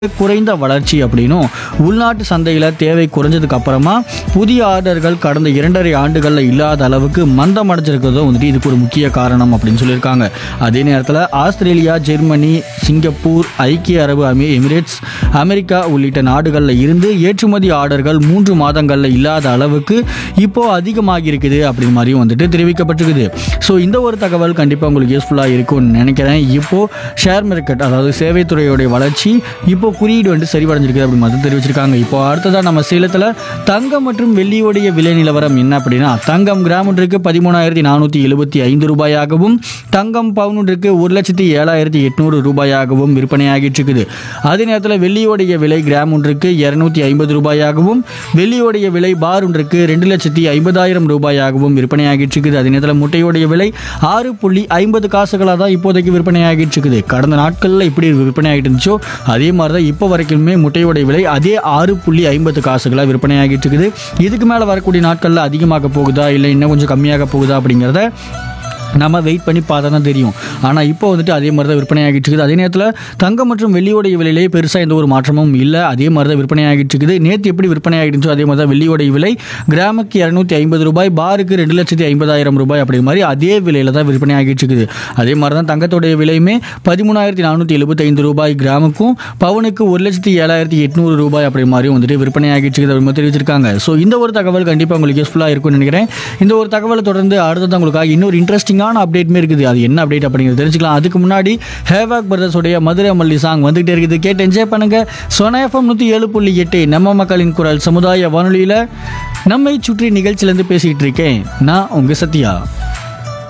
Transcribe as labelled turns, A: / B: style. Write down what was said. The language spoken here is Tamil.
A: குறைந்த வளர்ச்சி அப்படின்னும் உள்நாட்டு சந்தையில் தேவை குறைஞ்சதுக்கு அப்புறமா புதிய ஆர்டர்கள் கடந்த இரண்டரை ஆண்டுகளில் இல்லாத அளவுக்கு மந்தம் அடைஞ்சிருக்கிறதும் வந்துட்டு இதுக்கு ஒரு முக்கிய காரணம் அப்படின்னு சொல்லியிருக்காங்க அதே நேரத்தில் ஆஸ்திரேலியா ஜெர்மனி சிங்கப்பூர் ஐக்கிய அரபு அமி எமிரேட்ஸ் அமெரிக்கா உள்ளிட்ட நாடுகளில் இருந்து ஏற்றுமதி ஆர்டர்கள் மூன்று மாதங்களில் இல்லாத அளவுக்கு இப்போ அதிகமாகி இருக்குது அப்படின்னு மாதிரியும் வந்துட்டு தெரிவிக்கப்பட்டிருக்குது ஸோ இந்த ஒரு தகவல் கண்டிப்பாக உங்களுக்கு யூஸ்ஃபுல்லாக இருக்கும்னு நினைக்கிறேன் இப்போ ஷேர் மார்க்கெட் அதாவது சேவைத்துறையோடைய வளர்ச்சி இப்போ குறியீடு வந்து சரிவடைஞ்சிருக்கு அப்படின்னு மட்டும் தெரிவிச்சிருக்காங்க இப்போ அடுத்ததாக நம்ம சேலத்தில் தங்கம் மற்றும் வெள்ளியோடைய விலை நிலவரம் என்ன அப்படின்னா தங்கம் கிராம் ஒன்றுக்கு பதிமூணாயிரத்தி நானூற்றி எழுபத்தி ஐந்து ரூபாயாகவும் தங்கம் பவுன் ஒன்றுக்கு ஒரு லட்சத்தி ஏழாயிரத்தி எட்நூறு ரூபாயாகவும் விற்பனையாகிட்டு இருக்குது அதே நேரத்தில் வெள்ளியோடைய விலை கிராம் ஒன்றுக்கு இரநூத்தி ஐம்பது ரூபாயாகவும் வெள்ளியோடைய விலை பார் ஒன்றுக்கு ரெண்டு லட்சத்தி ஐம்பதாயிரம் ரூபாயாகவும் விற்பனையாகிட்டு இருக்குது அதே நேரத்தில் முட்டையோடைய விலை ஆறு புள்ளி ஐம்பது காசுகளாக தான் இப்போதைக்கு விற்பனையாகிட்டு இருக்குது கடந்த நாட்களில் இப்படி விற்பனை ஆகிட்டு இருந்துச்சோ அதே மாதிரி தான் இப்போ வரைக்குமே முட்டையோடைய விலை அதே ஆறு புள்ளி ஐம்பது காசுகளாக விற்பனையாகிட்டு இருக்குது இதுக்கு மேலே வரக்கூடிய நாட்களில் அதிகமாக போகுதா இல்லை இன்னும் கொஞ்சம் கம்மியாக போகுதா அப்படிங்கிறத நம்ம வெயிட் பண்ணி பார்த்தா தான் தெரியும் ஆனால் இப்போ வந்துட்டு அதே மாதிரி தான் விற்பனையாகிட்டு இருக்குது அதே நேரத்தில் தங்கம் மற்றும் வெள்ளியோடைய விலையிலே பெருசாக எந்த ஒரு மாற்றமும் இல்லை அதே மாதிரி தான் விற்பனையாகிட்டு இருக்குது நேற்று எப்படி விற்பனையாகிடுச்சோ அதே மாதிரி தான் வெள்ளியோடைய விலை கிராமுக்கு இரநூத்தி ஐம்பது ரூபாய் பாருக்கு ரெண்டு லட்சத்தி ஐம்பதாயிரம் ரூபாய் அப்படி மாதிரி அதே விலையில் தான் விற்பனையாகிட்டு இருக்குது அதே மாதிரி தான் தங்கத்தோடைய விலையுமே பதிமூணாயிரத்தி நானூற்றி எழுபத்தைந்து ரூபாய் கிராமுக்கும் பவுனுக்கு ஒரு லட்சத்தி ஏழாயிரத்தி எட்நூறு ரூபாய் அப்படி மாதிரி வந்துட்டு விற்பனையாகிட்டு இருக்குது அப்படி மாதிரி தெரிவிச்சிருக்காங்க ஸோ இந்த ஒரு தகவல் கண்டிப்பாக உங்களுக்கு யூஸ்ஃபுல்லாக இருக்கும்னு நினைக்கிறேன் இந்த ஒரு தகவலை தொடர்ந்து அடுத்தது உங்களுக்காக இன்னொரு இன்ட்ரெஸ்டிங்கான அப்டேட்மே இருக்குது அது என்ன அப்டேட் அப்படிங்கிறது தெரிஞ்சுக்கலாம் அதுக்கு முன்னாடி ஹேவாக் பிரதர்ஸோடைய மதுரை மல்லி சாங் வந்துகிட்டே இருக்குது கேட்டு என்ஜாய் பண்ணுங்க சொன எஃப்எம் நூற்றி ஏழு புள்ளி எட்டு நம்ம மக்களின் குரல் சமுதாய வானொலியில் நம்மை சுற்றி நிகழ்ச்சியிலேருந்து பேசிகிட்டு இருக்கேன் நான் உங்கள் சத்யா